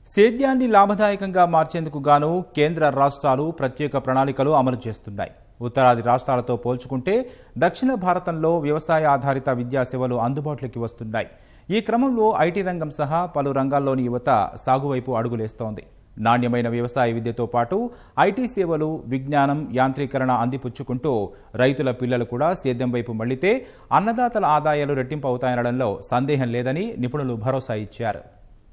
సేద్యాన్ని లాభదాయకంగా మార్చేందుకు గాను కేంద్ర రాష్ట్రాలు ప్రత్యేక ప్రణాళికలు అమలు చేస్తున్నాయి ఉత్తరాది రాష్ట్రాలతో పోల్చుకుంటే దక్షిణ భారతంలో వ్యవసాయ ఆధారిత విద్యా సేవలు అందుబాటులోకి వస్తున్నాయి ఈ క్రమంలో ఐటీ రంగం సహా పలు రంగాల్లోని యువత సాగువైపు అడుగులేస్తోంది నాణ్యమైన వ్యవసాయ విద్యతో పాటు ఐటీ సేవలు విజ్ఞానం యాంత్రీకరణ అందిపుచ్చుకుంటూ రైతుల పిల్లలు కూడా సేద్యం వైపు మళ్లితే అన్నదాతల ఆదాయాలు రెట్టింపు అవుతాయనడంలో సందేహం లేదని నిపుణులు భరోసా ఇచ్చారు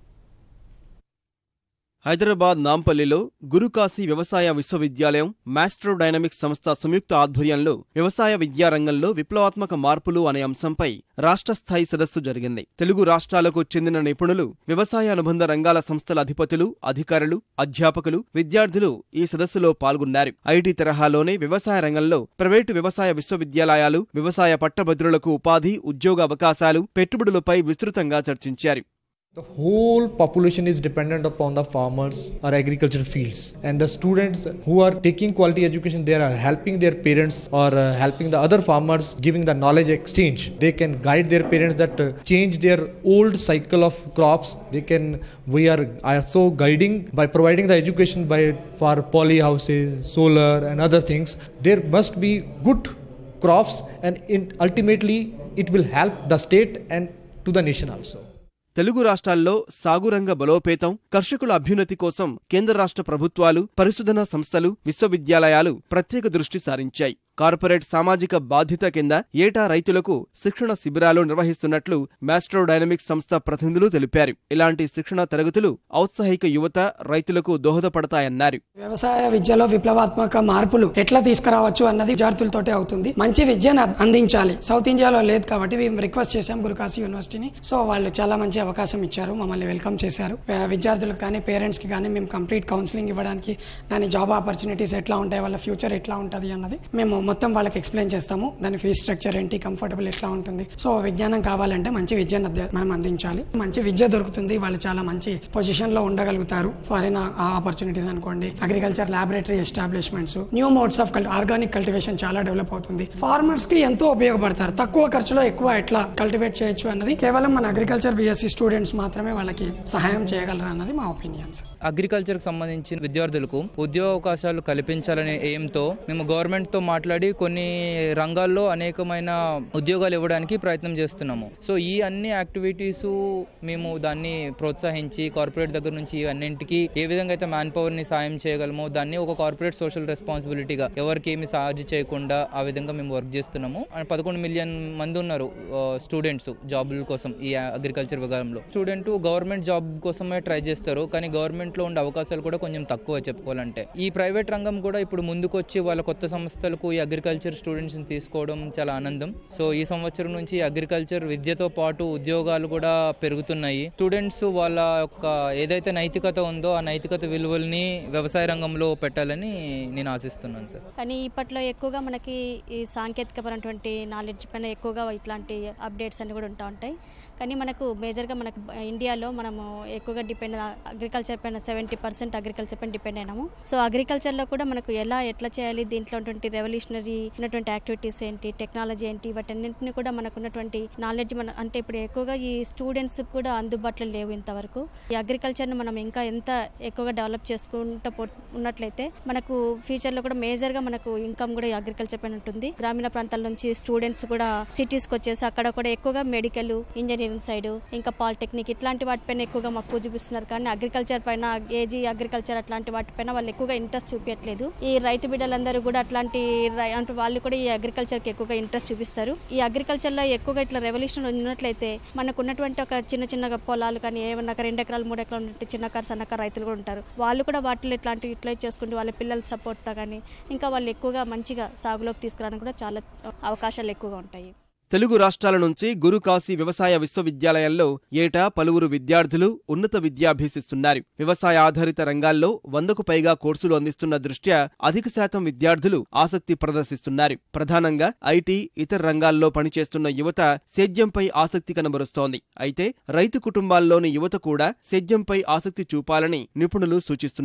హైదరాబాద్ నాంపల్లిలో గురుకాశీ వ్యవసాయ విశ్వవిద్యాలయం మాస్ట్రో డైనమిక్స్ సంస్థ సంయుక్త ఆధ్వర్యంలో వ్యవసాయ విద్యా రంగంలో విప్లవాత్మక మార్పులు అనే అంశంపై రాష్ట్ర స్థాయి సదస్సు జరిగింది తెలుగు రాష్ట్రాలకు చెందిన నిపుణులు వ్యవసాయ అనుబంధ రంగాల సంస్థల అధిపతులు అధికారులు అధ్యాపకులు విద్యార్థులు ఈ సదస్సులో పాల్గొన్నారు ఐటీ తరహాలోనే వ్యవసాయ రంగంలో ప్రైవేటు వ్యవసాయ విశ్వవిద్యాలయాలు వ్యవసాయ పట్టభద్రులకు ఉపాధి ఉద్యోగ అవకాశాలు పెట్టుబడులపై విస్తృతంగా చర్చించారు The whole population is dependent upon the farmers or agriculture fields, and the students who are taking quality education, they are helping their parents or uh, helping the other farmers, giving the knowledge exchange. They can guide their parents that uh, change their old cycle of crops. They can. We are also guiding by providing the education by for poly houses, solar, and other things. There must be good crops, and in, ultimately it will help the state and to the nation also. Telugu రాష్ట్రాల్లో సాగురంగ బలోపేతం కర్షకుల అభ్యున్నతి కోసం కేంద్ర రాష్ట్ర ప్రభుత్వాలు పరిశోధనా సంస్థలు విశ్వవిద్యాలయాలు ప్రత్యేక దృష్టి సారించాయి కార్పొరేట్ సామాజిక బాధ్యత కింద ఏటా రైతులకు శిక్షణ శిబిరాలు నిర్వహిస్తున్నట్లు మాస్ట్రో డైనమిక్స్ సంస్థ ప్రతినిధులు తెలిపారు ఇలాంటి శిక్షణ తరగతులు ఔత్సాహిక యువత రైతులకు దోహదపడతాయన్నారు వ్యవసాయ విద్యలో విప్లవాత్మక మార్పులు ఎట్లా తీసుకురావచ్చు అన్నది విద్యార్థులతోటే అవుతుంది మంచి విద్యను అందించాలి సౌత్ ఇండియాలో లేదు కాబట్టి మేము రిక్వెస్ట్ చేశాం గురుకాశీ యూనివర్సిటీని సో వాళ్ళు చాలా మంచి అవకాశం ఇచ్చారు మమ్మల్ని వెల్కమ్ చేశారు ఆ, విద్యార్థులకు కానీ పేరెంట్స్కి కానీ మేము కంప్లీట్ కౌన్సిలింగ్ ఇవ్వడానికి దాని జాబ్ ఆపర్చునిటీస్ ఎట్లా ఉంటాయి వాళ్ళ ఫ్యూచర్ ఎట్లా ఉంటుంది అన్నది మేము మొత్తం వాళ్ళకి ఎక్స్ప్లెయిన్ చేస్తాము దాని ఫీ స్ట్రక్చర్ ఏంటి కంఫర్టబుల్ ఎట్లా ఉంటుంది సో విజ్ఞానం కావాలంటే మంచి విద్యను అధ్య- మనం అందించాలి మంచి విద్య దొరుకుతుంది వాళ్ళు చాలా మంచి పొజిషన్ లో ఉండగలుగుతారు ఫారిన్ ఆపర్చునిటీస్ అనుకోండి agriculture laboratory establishments new modes of organic cultivation చాలా డెవలప్ అవుతుంది ఫార్మర్స్ కి ఎంతో ఉపయోగపడతారు తక్కువ ఖర్చులో ఎక్కువ ఎట్లా కల్టివేట్ చేయొచ్చు అన్నది కేవలం మన అగ్రికల్చర్ బిఎస్సి స్టూడెంట్స్ మాత్రమే వాళ్ళకి సహాయం చేయగలరు అన్నది మా ఒపీనియన్స్ అగ్రికల్చర్కి సంబంధించిన విద్యార్థులకు ఉద్యోగ అవకాశాలు కల్పించాలనే ఎయిమ్తో మేము గవర్నమెంట్తో మాట్లాడి కొన్ని రంగాల్లో అనేకమైన ఉద్యోగాలు ఇవ్వడానికి ప్రయత్నం చేస్తున్నాము సో ఈ అన్ని యాక్టివిటీస్ మేము దాన్ని ప్రోత్సహించి కార్పొరేట్ దగ్గర నుంచి అన్నింటికి ఏ విధంగా అయితే మ్యాన్ పవర్ని సాయం చేయగలమో దాన్ని ఒక కార్పొరేట్ సోషల్ రెస్పాన్సిబిలిటీగా ఎవరికి ఏమి సార్జ్ చేయకుండా ఆ విధంగా మేము వర్క్ చేస్తున్నాము అండ్ పదకొండు మిలియన్ మంది ఉన్నారు స్టూడెంట్స్ జాబుల కోసం ఈ అగ్రికల్చర్ విభాగంలో స్టూడెంట్ గవర్నమెంట్ జాబ్ కోసమే ట్రై చేస్తారు కానీ గవర్నమెంట్ లో ఉండే అవకాశాలు కూడా కొంచెం తక్కువ చెప్పుకోవాలంటే ఈ ప్రైవేట్ రంగం కూడా ఇప్పుడు ముందుకొచ్చి వాళ్ళ కొత్త సంస్థలకు ఈ అగ్రికల్చర్ స్టూడెంట్స్ ని తీసుకోవడం చాలా ఆనందం సో ఈ సంవత్సరం నుంచి అగ్రికల్చర్ విద్యతో పాటు ఉద్యోగాలు కూడా పెరుగుతున్నాయి స్టూడెంట్స్ వాళ్ళ యొక్క ఏదైతే నైతికత ఉందో ఆ నైతికత విలువల్ని వ్యవసాయ రంగంలో పెట్టాలని నేను ఆశిస్తున్నాను సార్ కానీ ఇప్పట్లో ఎక్కువగా మనకి ఈ సాంకేతికపరమైనటువంటి నాలెడ్జ్ పైన ఎక్కువగా ఇట్లాంటి అప్డేట్స్ అన్ని కూడా ఉంటా ఉంటాయి కానీ మనకు మేజర్గా మనకు ఇండియాలో మనము ఎక్కువగా డిపెండ్ అగ్రికల్చర్ పైన సెవెంటీ పర్సెంట్ అగ్రికల్చర్ పైన డిపెండ్ అయినాము సో అగ్రికల్చర్లో కూడా మనకు ఎలా ఎట్లా చేయాలి దీంట్లో ఉన్నటువంటి రెవల్యూషనరీ ఉన్నటువంటి యాక్టివిటీస్ ఏంటి టెక్నాలజీ ఏంటి వాటన్నింటిని కూడా మనకు ఉన్నటువంటి నాలెడ్జ్ మన అంటే ఇప్పుడు ఎక్కువగా ఈ స్టూడెంట్స్ కూడా అందుబాటులో లేవు ఇంతవరకు ఈ అగ్రికల్చర్ని మనం ఇంకా ఎంత ఎక్కువగా డెవలప్ చేసుకుంటూ పో ఉన్నట్లయితే మనకు ఫ్యూచర్లో కూడా మేజర్గా మనకు ఇన్కమ్ కూడా ఈ అగ్రికల్చర్ పైన ఉంటుంది గ్రామీణ ప్రాంతాల నుంచి స్టూడెంట్స్ కూడా సిటీస్కి వచ్చేసి అక్కడ కూడా ఎక్కువగా మెడికల్ ఇంజనీరింగ్ సైడ్ ఇంకా పాలిటెక్నిక్ ఇట్లాంటి వాటిపైన ఎక్కువగా మక్కువ చూపిస్తున్నారు కానీ అగ్రికల్చర్ పైన ఏజీ అగ్రికల్చర్ అట్లాంటి వాటిపైన వాళ్ళు ఎక్కువగా ఇంట్రెస్ట్ చూపించట్లేదు ఈ రైతు బిడ్డలందరూ కూడా అట్లాంటి రై- అంటే వాళ్ళు కూడా ఈ అగ్రికల్చర్కి ఎక్కువగా ఇంట్రెస్ట్ చూపిస్తారు ఈ అగ్రికల్చర్లో ఎక్కువగా ఇట్లా రెవల్యూషన్ ఉన్నట్లయితే మనకు ఉన్నటువంటి ఒక చిన్న చిన్న పొలాలు కానీ ఏమన్నా ఒక రెండు ఎకరాలు మూడు ఎకరాలు ఉన్నట్టు చిన్నకారు సన్నకారు రైతులు కూడా ఉంటారు వాళ్ళు కూడా వాటిలో ఇట్లాంటివి యూటిలైజ్ చేసుకుంటూ వాళ్ళ పిల్లల సపోర్ట్తో కానీ ఇంకా వాళ్ళు ఎక్కువగా మంచిగా సాగులోకి తీసుకురావడానికి కూడా చాలా అవకాశాలు ఎక్కువగా ఉంటాయి తెలుగు రాష్ట్రాల నుంచి గురుకాశీ వ్యవసాయ విశ్వవిద్యాలయంలో ఏటా పలువురు విద్యార్థులు ఉన్నత విద్య అభ్యసిస్తున్నారు వ్యవసాయ ఆధారిత రంగాల్లో వందకు పైగా కోర్సులు అందిస్తున్న దృష్ట్యా అధిక శాతం విద్యార్థులు ఆసక్తి ప్రదర్శిస్తున్నారు ప్రధానంగా ఐటీ ఇతర రంగాల్లో పనిచేస్తున్న యువత సేద్యంపై ఆసక్తి కనబరుస్తోంది అయితే రైతు కుటుంబాల్లోని యువత కూడా సేద్యంపై ఆసక్తి చూపాలని నిపుణులు సూచిస్తున్నారు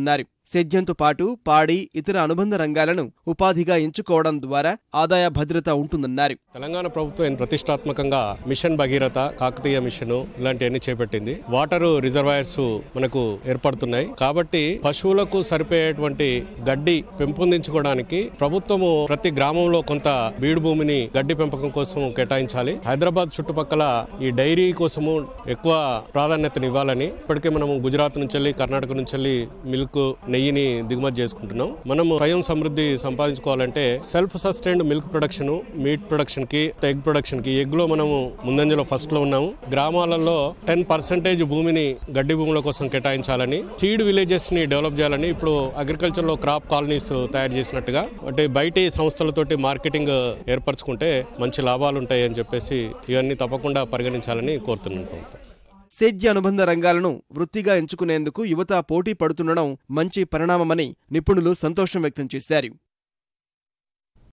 సేద్యంతో పాటు పాడి ఇతర అనుబంధ రంగాలను ఉపాధిగా ఎంచుకోవడం ద్వారా ఆదాయ భద్రత ఉంటుందన్నారు తెలంగాణ ప్రభుత్వం ప్రతిష్టాత్మకంగా మిషన్ భగీరథ కాకతీయ మిషన్ ఇలాంటివన్నీ చేపట్టింది వాటర్ రిజర్వాయర్స్ మనకు ఏర్పడుతున్నాయి కాబట్టి పశువులకు సరిపోయేటువంటి గడ్డి పెంపొందించుకోవడానికి ప్రభుత్వము ప్రతి గ్రామంలో కొంత బీడు భూమిని గడ్డి పెంపకం కోసం కేటాయించాలి హైదరాబాద్ చుట్టుపక్కల ఈ డైరీ కోసము ఎక్కువ ప్రాధాన్యతను ఇవ్వాలని ఇప్పటికే మనము గుజరాత్ నుంచి వెళ్ళి కర్ణాటక నుంచి వెళ్ళి మిల్క్ నెయ్యిని దిగుమతి చేసుకుంటున్నాం మనము స్వయం సమృద్ధి సంపాదించుకోవాలంటే self sustained milk production meat production కి ఎగ్ ప్రొడక్షన్ కి ఎగ్ లో మనము ముందంజలో ఫస్ట్ లో ఉన్నాము గ్రామాలలో టెన్ పర్సెంటేజ్ భూమిని గడ్డి భూముల కోసం కేటాయించాలని సీడ్ విలేజెస్ ని డెవలప్ చేయాలని ఇప్పుడు అగ్రికల్చర్ లో క్రాప్ కాలనీస్ తయారు చేసినట్టుగా అంటే బయటి సంస్థలతోటి మార్కెటింగ్ ఏర్పరచుకుంటే మంచి లాభాలు ఉంటాయి అని చెప్పేసి ఇవన్నీ తప్పకుండా పరిగణించాలని కోరుతున్నాను ప్రభుత్వం సేద్య అనుబంధ రంగాలను వృత్తిగా ఎంచుకునేందుకు యువత పోటీ పడుతుండడం మంచి పరిణామమని నిపుణులు సంతోషం వ్యక్తం చేశారు